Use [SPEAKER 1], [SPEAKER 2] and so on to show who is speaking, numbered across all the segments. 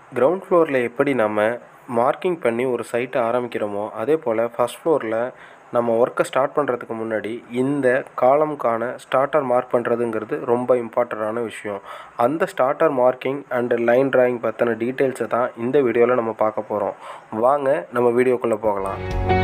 [SPEAKER 1] ground ஃப்ளோரில் எப்படி நம்ம மார்க்கிங் பண்ணி ஒரு சைட்டை ஆரம்பிக்கிறோமோ அதே போல் ஃபஸ்ட் ஃப்ளோரில் நம்ம ஒர்க்கை ஸ்டார்ட் பண்ணுறதுக்கு முன்னாடி இந்த காலம்கான ஸ்டார்டர் மார்க் பண்ணுறதுங்கிறது ரொம்ப இம்பார்ட்டண்ட்டான விஷயம் அந்த starter marking and line drawing பற்றின டீட்டெயில்ஸை தான் இந்த வீடியோவில் நம்ம பார்க்க போகிறோம் வாங்க நம்ம வீடியோக்குள்ளே போகலாம்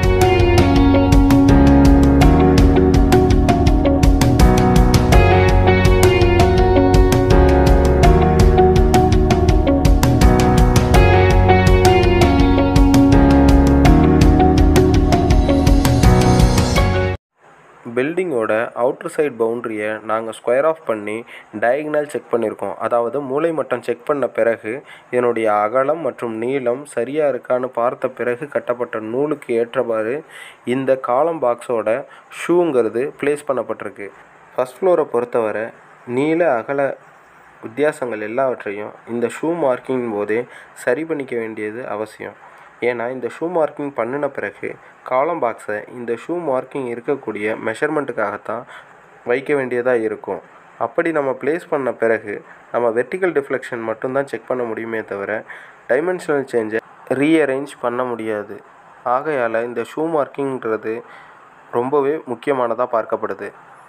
[SPEAKER 1] பில்டிங்கோட அவுட்ரு சைட் பவுண்ட்ரியை நாங்கள் ஸ்கொயர் ஆஃப் பண்ணி டயகனல் செக் பண்ணியிருக்கோம் அதாவது மூலை மட்டம் செக் பண்ண பிறகு இதனுடைய அகலம் மற்றும் நீளம் சரியாக இருக்கான்னு பார்த்த பிறகு கட்டப்பட்ட நூலுக்கு ஏற்றவாறு இந்த காலம் பாக்ஸோட ஷூங்கிறது ப்ளேஸ் பண்ணப்பட்டிருக்கு ஃபஸ்ட் ஃப்ளோரை பொறுத்தவரை நீள அகல வித்தியாசங்கள் எல்லாவற்றையும் இந்த ஷூ மார்க்கிங் போதே சரி பண்ணிக்க வேண்டியது அவசியம் ஏன்னா இந்த ஷூ மார்க்கிங் பண்ணின பிறகு காலம் பாக்ஸை இந்த ஷூ மார்க்கிங் இருக்கக்கூடிய மெஷர்மெண்ட்டுக்காகத்தான் வைக்க வேண்டியதாக இருக்கும் அப்படி நம்ம ப்ளேஸ் பண்ண பிறகு நம்ம வெர்டிக்கல் டிஃப்ளெக்ஷன் மட்டும்தான் செக் பண்ண முடியுமே தவிர டைமென்ஷனல் சேஞ்சை ரீஅரேஞ்ச் பண்ண முடியாது ஆகையால் இந்த ஷூ மார்க்கிங்கிறது ரொம்பவே முக்கியமானதாக பார்க்கப்படுது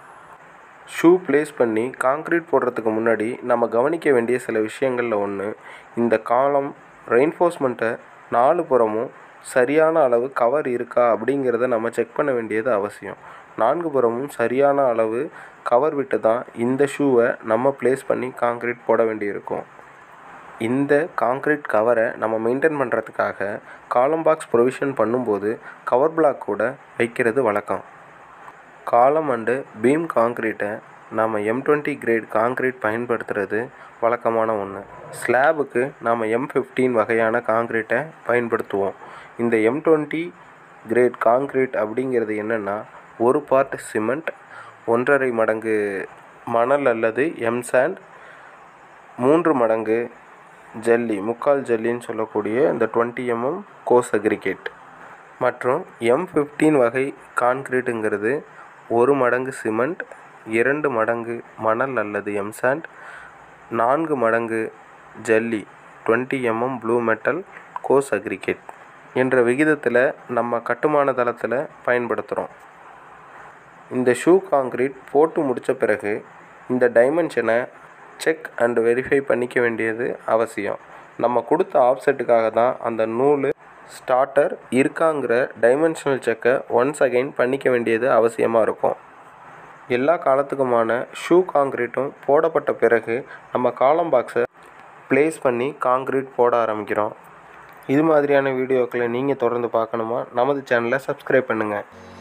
[SPEAKER 1] ஷூ ப்ளேஸ் பண்ணி காங்க்ரீட் போடுறதுக்கு முன்னாடி நம்ம கவனிக்க வேண்டிய சில விஷயங்களில் ஒன்று இந்த காலம் ரெயின்ஃபோர்ஸ்மெண்ட்டை நாலு புறமும் சரியான அளவு கவர் இருக்கா அப்படிங்கிறத நம்ம செக் பண்ண வேண்டியது அவசியம் நான்கு புறமும் சரியான அளவு கவர் விட்டு தான் இந்த ஷூவை நம்ம ப்ளேஸ் பண்ணி காங்க்ரீட் போட வேண்டியிருக்கும் இந்த காங்க்ரீட் கவரை நம்ம மெயின்டைன் பண்ணுறதுக்காக காலம் பாக்ஸ் ப்ரொவிஷன் பண்ணும்போது கவர் பிளாக் கூட வைக்கிறது வழக்கம் காலம் அண்டு பீம் காங்க்ரீட்டை நாம் எம் டுவெண்ட்டி கிரேட் காங்க்ரீட் பயன்படுத்துகிறது வழக்கமான ஒன்று ஸ்லாபுக்கு நாம் எம் ஃபிஃப்டீன் வகையான காங்க்ரீட்டை பயன்படுத்துவோம் இந்த எம் டுவெண்ட்டி கிரேட் காங்க்ரீட் அப்படிங்கிறது என்னென்னா ஒரு பார்ட் சிமெண்ட் ஒன்றரை மடங்கு மணல் அல்லது எம் சாண்ட் மூன்று மடங்கு ஜல்லி முக்கால் ஜல்லின்னு சொல்லக்கூடிய இந்த டுவெண்ட்டி எம்எம் கோஸ் அக்ரிகேட் மற்றும் எம் ஃபிஃப்டீன் வகை கான்கிரீட்டுங்கிறது ஒரு மடங்கு சிமெண்ட் இரண்டு மடங்கு மணல் அல்லது எம்சாண்ட் நான்கு மடங்கு ஜல்லி twenty MM blue metal coarse aggregate என்ற விகிதத்தில் நம்ம கட்டுமான தளத்தில் பயன்படுத்துகிறோம் இந்த ஷூ காங்க்ரீட் போட்டு முடித்த பிறகு இந்த டைமென்ஷனை செக் அண்ட் வெரிஃபை பண்ணிக்க வேண்டியது அவசியம் நம்ம கொடுத்த ஆப்செட்டுக்காக தான் அந்த நூல் ஸ்டார்டர் இருக்காங்கிற டைமென்ஷனல் செக்கை ஒன்ஸ் அகைன் பண்ணிக்க வேண்டியது அவசியமாக இருக்கும் எல்லா காலத்துக்குமான ஷூ காங்க்ரீட்டும் போடப்பட்ட பிறகு நம்ம காலம் பாக்ஸை ப்ளேஸ் பண்ணி காங்க்ரீட் போட ஆரம்பிக்கிறோம் இது மாதிரியான வீடியோக்களை நீங்கள் தொடர்ந்து பார்க்கணுமா நமது சேனலை சப்ஸ்கிரைப் பண்ணுங்கள்